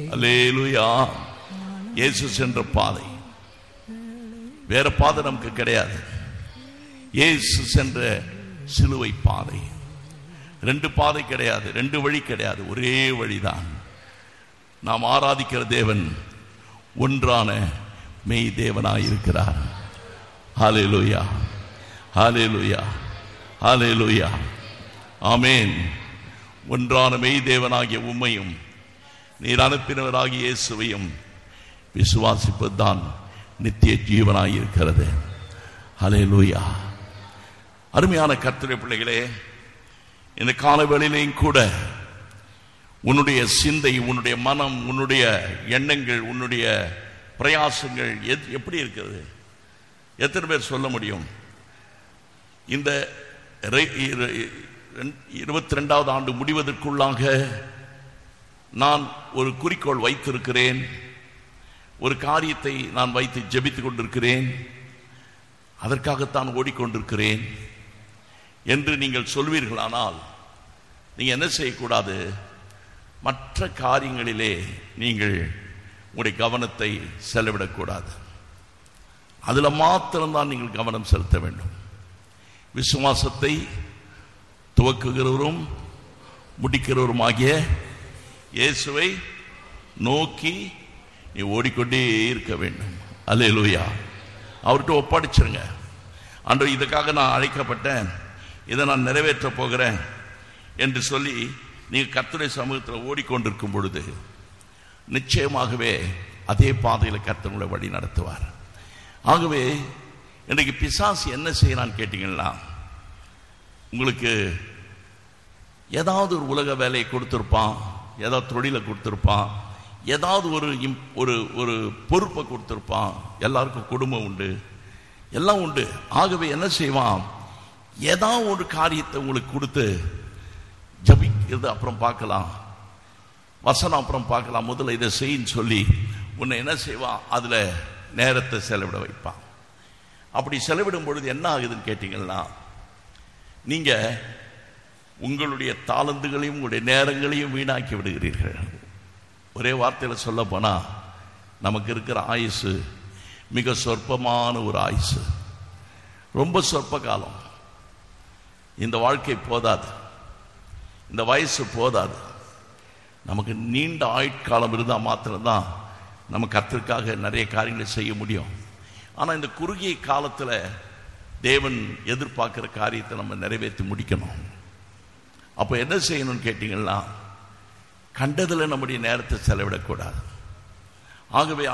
அல்லேலூயா இயேசு சென்ற பாதை வேற பாதை நமக்கு கிடையாது இயேசு சென்ற சிலுவை பாதை ரெண்டு பாதை கிடையாது ரெண்டு வழி கிடையாது ஒரே வழிதான் நாம் ஆராதிக்கிற தேவன் ஒன்றான மெய் தேவனாய் இருக்கிறார் ஹalleluya ஹalleluya ஹalleluya ஆமென் ஒன்றான மெய் தேவனாகிய உம்மையும் நீர் அனுப்பினவராகிய இயேசுவையும் விசுவாசிப்பதுதான் நித்திய ஜீவனாய் இருக்கிறது ஹalleluya அருமையான கர்த்தருடைய பிள்ளைகளே இந்த காலவேளையிலையும் கூட உன்னுடைய சிந்தை உன்னுடைய மனம் உன்னுடைய எண்ணங்கள் உன்னுடைய பிரயாசங்கள் எத்- எப்படி இருக்கிறது எத்தனை பேர் சொல்ல முடியும் இந்த இருபத்தி ரெண்டாவது ஆண்டு முடிவதற்குள்ளாக நான் ஒரு குறிக்கோள் வைத்திருக்கிறேன் ஒரு காரியத்தை நான் வைத்து ஜெபித்துக் கொண்டிருக்கிறேன் அதற்காகத்தான் ஓடிக்கொண்டிருக்கிறேன் என்று நீங்கள் சொல்வீர்களானால் நீங்க என்ன செய்யக்கூடாது மற்ற காரியங்களிலே நீங்கள் உங்களுடைய கவனத்தை செலவிடக்கூடாது அதில் மாத்திரம்தான் நீங்கள் கவனம் செலுத்த வேண்டும் விசுவாசத்தை துவக்குகிறவரும் முடிக்கிறவருமாகிய இயேசுவை நோக்கி நீ ஓடிக்கொண்டே இருக்க வேண்டும் அல்லேலூயா அவர்கிட்ட ஒப்படைச்சிருங்க அன்று இதுக்காக நான் அழைக்கப்பட்டேன் இதை நான் நிறைவேற்ற போகிறேன் என்று சொல்லி நீங்கள் கர்த்தருடைய சமூகத்தில் ஓடிக்கொண்டிருக்கும் பொழுது நிச்சயமாகவே அதே பாதையில் கர்த்தர்களை வழி நடத்துவார் ஆகவே இன்றைக்கு பிசாசு என்ன செய்யறான்னு கேட்டீங்கன்னா உங்களுக்கு ஏதாவது ஒரு உலக வேலையை கொடுத்துருப்பான் ஏதாவது தொழிலை கொடுத்துருப்பான் ஏதாவது ஒரு இம்- ஒரு ஒரு பொறுப்பை கொடுத்துருப்பான் எல்லாருக்கும் குடும்பம் உண்டு எல்லாம் உண்டு ஆகவே என்ன செய்வான் ஏதாவது ஒரு காரியத்தை உங்களுக்கு கொடுத்து ஜபிக்கிறது அப்புறம் பார்க்கலாம் வசனம் அப்புறம் பார்க்கலாம் முதல்ல இதை செய்யின்னு சொல்லி உன்னை என்ன செய்வான் அதுல நேரத்தை செலவிட வைப்பான் அப்படி செலவிடும் பொழுது என்ன ஆகுதுன்னு கேட்டீங்கன்னா நீங்க உங்களுடைய தாளந்துகளையும் உங்களுடைய நேரங்களையும் வீணாக்கி விடுகிறீர்கள் ஒரே வார்த்தையில் சொல்ல போனா நமக்கு இருக்கிற ஆயுசு மிக சொற்பமான ஒரு ஆயுசு ரொம்ப சொற்ப காலம் இந்த வாழ்க்கை போதாது இந்த வயசு போதாது நமக்கு நீண்ட ஆயுட்காலம் இருந்தால் மாத்திரம்தான் நம்ம கத்திற்காக நிறைய காரியங்களை செய்ய முடியும் ஆனால் இந்த குறுகிய காலத்தில் தேவன் எதிர்பார்க்கிற காரியத்தை நம்ம நிறைவேற்றி முடிக்கணும் அப்போ என்ன செய்யணும்னு கேட்டிங்கன்னா கண்டதில் நம்முடைய நேரத்தை செலவிடக்கூடாது ஆகவே